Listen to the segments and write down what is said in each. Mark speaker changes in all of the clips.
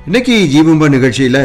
Speaker 1: இன்னைக்கு ஜீவம்பா நிகழ்ச்சியில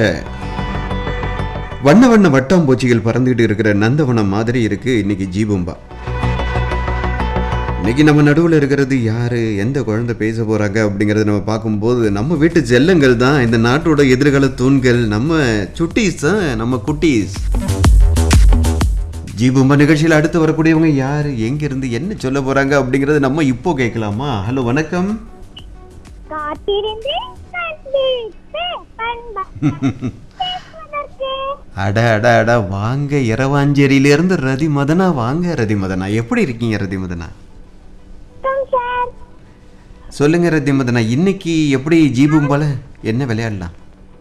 Speaker 1: வண்ண வண்ண வட்டாம்பூச்சிகள் பறந்துகிட்டு இருக்கிற நந்தவனம் மாதிரி இருக்கு இன்னைக்கு ஜீவம்பா இன்னைக்கு நம்ம நடுவில் இருக்கிறது யாரு எந்த குழந்தை பேச போறாங்க அப்படிங்கறத நம்ம பார்க்கும்போது நம்ம வீட்டு செல்லங்கள் தான் இந்த நாட்டோட எதிர்கால தூண்கள் நம்ம சுட்டீஸ் தான் நம்ம குட்டீஸ் ஜீபும்பா நிகழ்ச்சியில் அடுத்து வரக்கூடியவங்க யாரு எங்க இருந்து என்ன சொல்ல போறாங்க அப்படிங்கறது நம்ம இப்போ கேட்கலாமா ஹலோ வணக்கம்
Speaker 2: காத்திருந்து கண்டித்து பண்பா பேசுவதற்கு
Speaker 1: அட அட அட வாங்க இரவாஞ்சேரியில இருந்து ரதி மதனா வாங்க ரதி மதனா எப்படி இருக்கீங்க ரதி மதனா
Speaker 2: வணக்கம் சார்
Speaker 1: சொல்லுங்க ரதி மதனா இன்னைக்கு எப்படி ஜீபும் போல என்ன விளையாடலாம்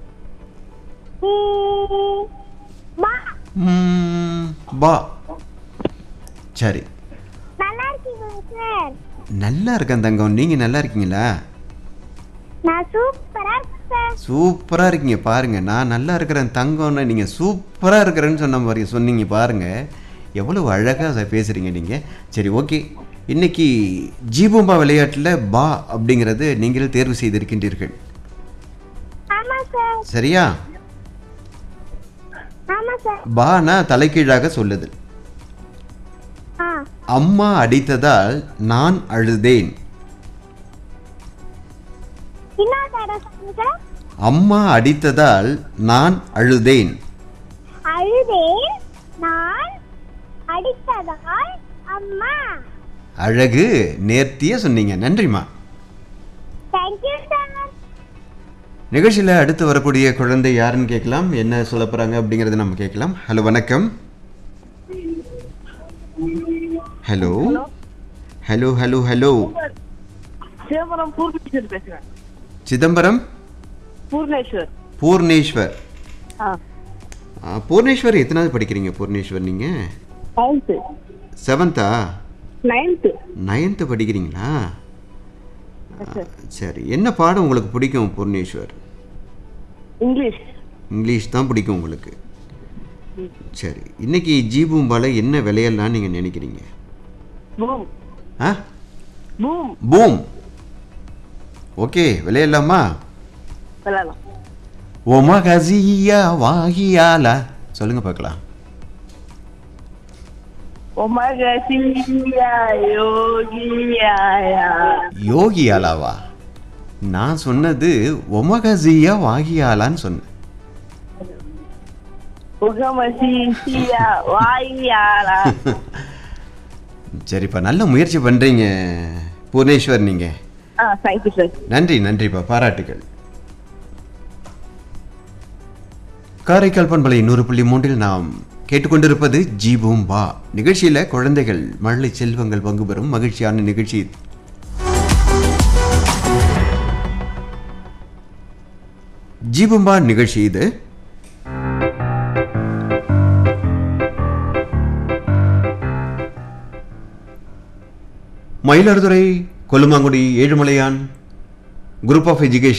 Speaker 2: ம், மா
Speaker 1: ம், பா சரி
Speaker 2: நல்லா இருக்கீங்களா சார்
Speaker 1: நல்லா இருக்கேன் தங்கம் நீங்க நல்லா இருக்கீங்களா
Speaker 2: நான் சூப்பரா இருக்கேன் சார்
Speaker 1: சூப்பரா இருக்கீங்க பாருங்க நான் நல்லா இருக்கிறேன் தங்கம்னு நீங்க சூப்பரா இருக்கிறேன்னு சொன்ன மாதிரி சொன்னீங்க பாருங்க எவ்வளவு அழகா அதை பேசுறீங்க நீங்க சரி ஓகே இன்னைக்கு ஜீபூம்பா விளையாட்டுல பா அப்படிங்கிறது நீங்கள் தேர்வு செய்திருக்கின்றீர்கள்
Speaker 2: ஆமா சார்
Speaker 1: சரியா
Speaker 2: ஆமா சார்
Speaker 1: பானா தலைகீழாக சொல்லுது
Speaker 2: ஆ
Speaker 1: அம்மா அடித்ததால் நான் அழுதேன்
Speaker 2: இன்னொரு தடவை சொல்லுங்க சார்
Speaker 1: அம்மா அடித்ததால் நான் அழுதேன்
Speaker 2: அழுதேன் நான் அடித்ததால் அம்மா
Speaker 1: அழகு நேர்த்தியா சொன்னீங்க நன்றிம்மா
Speaker 2: தேங்க்யூ சார்
Speaker 1: நிகழ்ச்சியில் அடுத்து வரக்கூடிய குழந்தை யாருன்னு கேட்கலாம் என்ன சொல்ல போறாங்க அப்படிங்கறத நம்ம கேட்கலாம் ஹலோ வணக்கம் hello hello hello hello
Speaker 3: Chidambaram Purneswar பேசுறேன்
Speaker 1: சிதம்பரம்
Speaker 3: பூர்ணேஸ்வர்
Speaker 1: பூர்ணேஸ்வர்
Speaker 3: ஆ
Speaker 1: ஆ, பூர்ணேஸ்வர் எத்தனாவது படிக்கிறீங்க பூர்ணேஸ்வர் நீங்க
Speaker 3: நைன்த்து
Speaker 1: செவன்த்தா
Speaker 3: நைன்த்து
Speaker 1: நைன்த்து படிக்கிறீங்களா ஆ, சரி என்ன பாடம் உங்களுக்கு பிடிக்கும் பூர்ணேஸ்வர்
Speaker 3: இங்கிலீஷ்
Speaker 1: இங்கிலீஷ் தான் பிடிக்கும் உங்களுக்கு சரி இன்னைக்கு ஜீபூம்பால என்ன விளையாடலாம்னு நீங்கள் நினைக்கிறீங்க
Speaker 3: பூம்
Speaker 1: ஆ
Speaker 3: பூம்
Speaker 1: பூம் ஓகே விளையாடலாமா
Speaker 3: விளையாடலாம்
Speaker 1: ஒமகசியா வாகியாலா சொல்லுங்க பார்க்கலாம்
Speaker 3: ஒமகசியா யோகியாயா
Speaker 1: யோகியாலாவா நான் சொன்னது ஒமகசியா வாகியாலான்னு சொன்னேன்
Speaker 3: உகமசியா வாயாரா
Speaker 1: சரிப்பா நல்ல முயற்சி பண்ணுறீங்க பூர்ணேஸ்வர் நீங்கள்
Speaker 3: ஆ தேங்க்யூ சார்
Speaker 1: நன்றி நன்றிப்பா பாராட்டுகள் காரைக்கால் பண்பலை நூறு புள்ளி மூன்றில் நாம் கேட்டுக்கொண்டிருப்பது ஜீபூம் பா நிகழ்ச்சியில் குழந்தைகள் மழலை செல்வங்கள் பங்கு பெறும் மகிழ்ச்சியான நிகழ்ச்சி ஜீபும்பா நிகழ்ச்சி இது Mayiladuthurai Kollumangudi Ezhumalaiyan group of education